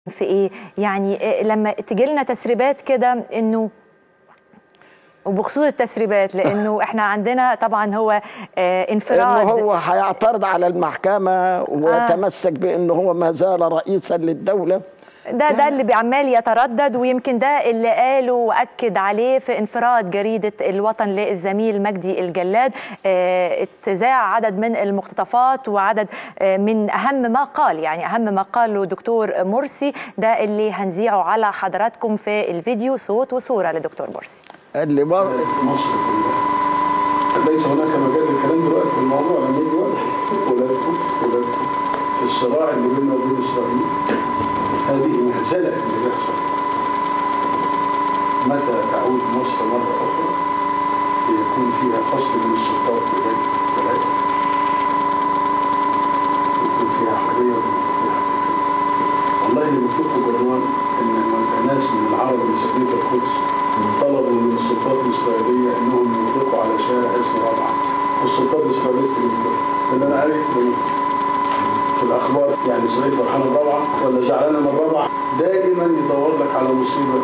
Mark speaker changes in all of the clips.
Speaker 1: في ايه يعني لما تجي لنا تسريبات كده انه وبخصوص التسريبات لانه احنا عندنا طبعا هو آه انفراد
Speaker 2: انه هو هيعترض على المحكمه ويتمسك بانه هو ما زال رئيسا للدوله
Speaker 1: ده ده اللي عمال يتردد ويمكن ده اللي قاله واكد عليه في انفراد جريده الوطن للزميل مجدي الجلاد اه اتذاع عدد من المقتطفات وعدد اه من اهم ما قال يعني اهم ما قاله دكتور مرسي ده اللي هنذيعه على حضراتكم في الفيديو صوت وصوره لدكتور مرسي
Speaker 2: اللي بر...
Speaker 3: مصر كلها ليس هناك مجال للكلام دلوقتي في الموضوع لما يجي وقت ولادكم ولادكم في الصراع اللي بيننا وبين اسرائيل هذه مهزله اللي بيحصل متى تعود مصر مره اخرى ليكون فيها فصل من السلطات بذلك ثلاثه يكون فيها حريه وفيها والله اللي بيكتبوا جرنان ان الناس من العرب اللي ساكنين في القدس طلبوا من السلطات الاسرائيليه انهم يطلقوا على شارع اسمه رابعه والسلطات الاسرائيليه استجابت لان انا قريت في الاخبار يعني اسرائيل فرحانه برابعه ولا زعلانه من رابعه دائما يدور لك على مصيبه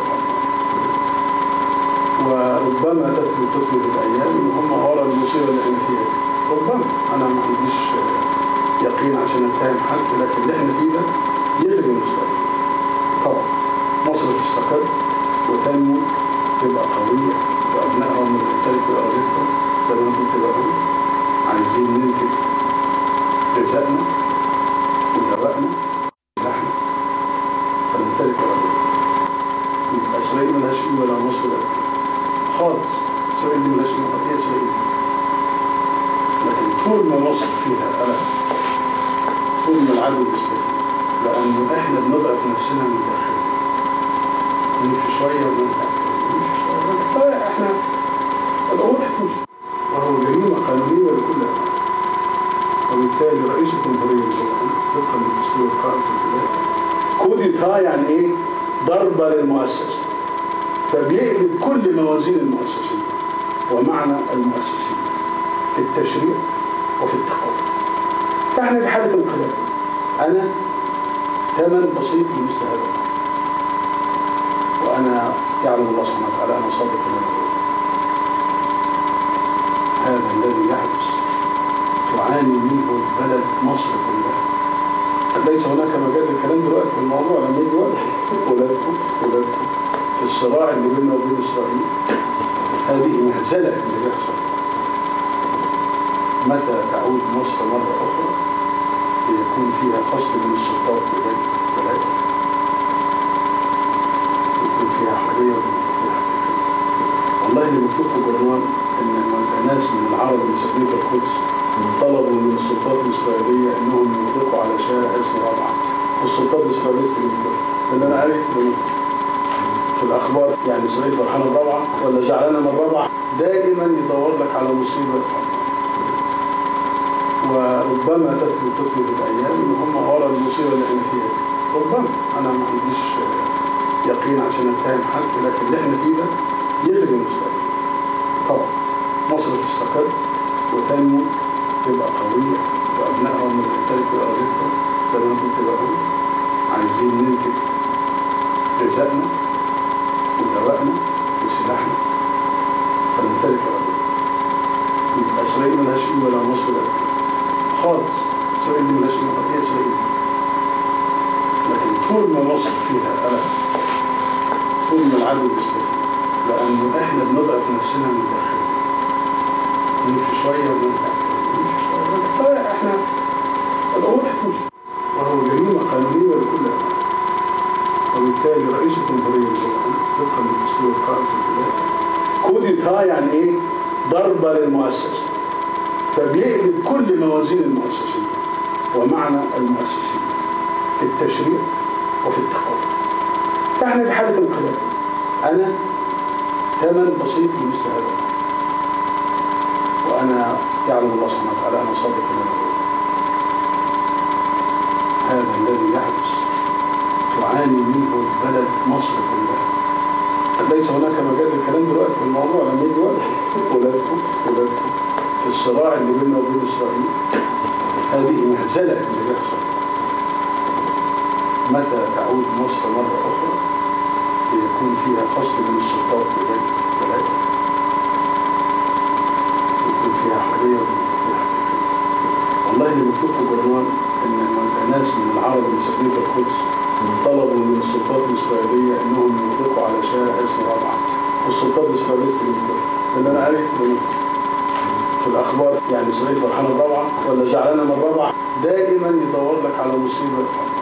Speaker 3: وربما تتلو تتلو بالايام ان هم ورا المصيبه اللي احنا فيها ربما انا ما عنديش يقين عشان اتهم حد لكن اللي احنا فيه ده يخدم اسرائيل طبعا مصر تستقر وتنمو تبقى قوية وأبنائها من تمتلك أرضتهم زي ما كنت بقول عايزين ننتج غذائنا ودوائنا ولحمنا فنمتلك أرضتنا يبقى إسرائيل ملهاش قيمة ولا مصر لا خالص إسرائيل دي ملهاش قيمة هي إسرائيل لكن طول ما مصر فيها قلق طول ما العدو يستفيد لأنه إحنا بنضعف نفسنا من داخل نمشي شوية ونرجع فاحنا الامور هتمشي وهو جريمه قانونيه لكل احد وبالتالي رئيس الجمهوريه طبقا للدستور القائم في البلاد كوديتا يعني ايه؟ ضربه للمؤسسه فبيقلب كل موازين المؤسسين ومعنى المؤسسين في التشريع وفي التقوى فاحنا في حاله انقلاب انا ثمن بسيط لمثل هذا وانا يعلم الله سبحانه وتعالى انا صادق من هذا الذي يحدث تعاني منه البلد مصر كلها ليس هناك مجال للكلام دلوقتي في الموضوع لما يجي وقت ولادكم ولادكم في الصراع اللي بيننا وبين اسرائيل هذه مهزله اللي بيحصل متى تعود مصر مره اخرى ليكون فيها فصل من السلطات بذلك ثلاثه يكون فيها حريه وفيها والله اللي بيكتبوا جرنان ان الناس من العرب اللي ساكنين في القدس طلبوا من السلطات الاسرائيليه انهم يطلقوا على شارع اسمه رابعه والسلطات الاسرائيليه استجابت لان انا قريت في الاخبار يعني اسرائيل فرحانه برابعه ولا زعلانه من رابعه دائما يدور لك على مصيبه وربما تتلو تتلو بالايام ان هم ورا المصيبه اللي احنا فيها ربما انا ما عنديش يقين عشان اتهم حد لكن اللي احنا فيه ده يخدم اسرائيل طبعا مصر تستقر وتنمو تبقى قويه وابنائها من تمتلك ارضتهم زي ما كنت بقول عايزين ننتج غذائنا ودوائنا وسلاحنا فنمتلك ارضتنا يبقى اسرائيل ملهاش قيمه ولا مصر لا خالص اسرائيل دي ملهاش قيمه هي اسرائيل لكن طول ما مصر فيها قلق طول ما العدو يستفيد لأنه إحنا بنضعف نفسنا من داخل نمشي شوية ونرجع فإحنا الأمور هتمشي وهو جريمة قانونية لكل أحد وبالتالي رئيس الجمهورية طبقا للدستور القائم في البلاد كوديتا يعني إيه؟ ضربة للمؤسسة فبيقلب كل موازين المؤسسين ومعنى المؤسسين في التشريع وفي التقوى فاحنا في حالة انقلاب أنا ثمن بسيط لمثل هذا وأنا يعلم الله سبحانه وتعالى أنا صادق من هذا الذي يحدث تعاني منه البلد مصر كلها ليس هناك مجال للكلام دلوقتي في الموضوع لما يجي وقت ولادكم ولادكم في الصراع اللي بيننا وبين اسرائيل هذه مهزله اللي بيحصل متى تعود مصر فصل من السلطات لبلد بلد يكون فيها حريه ويكون فيها حقيقه والله اللي مكتوب في الجرنان ان ناس من العرب اللي ساكنين في القدس طلبوا من السلطات الاسرائيليه انهم يطلقوا على شارع اسمه رابعه والسلطات الاسرائيليه استجابت لان انا قريت في الاخبار يعني اسرائيل فرحانه برابعه ولا زعلانه من رابعه دائما يدور لك على مصيبه يفرحها.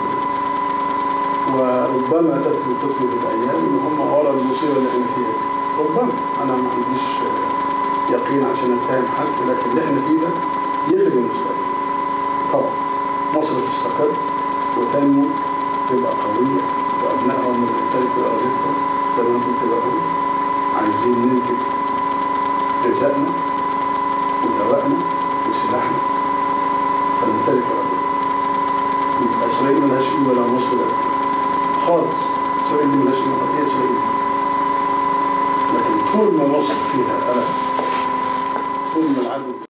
Speaker 3: وربما تتلو تتلو في الايام ان هم ورا المصيبه اللي احنا فيها دي. ربما انا ما عنديش يقين عشان اتهم حد لكن اللي احنا فيه ده يخدم المستقبل طبعا مصر تستقر وتنمو تبقى قويه وابنائها هم اللي يمتلكوا ارضها زي ما انا كنت بقول عايزين ننتج غذائنا ودوائنا وسلاحنا فنمتلك ارضنا يبقى اسرائيل ملهاش قيمه ولا مصر لا خالص اسرائيل دي ملهاش قيمه هي اسرائيل لكن طول ما مصر فيها قلق طول ما العدو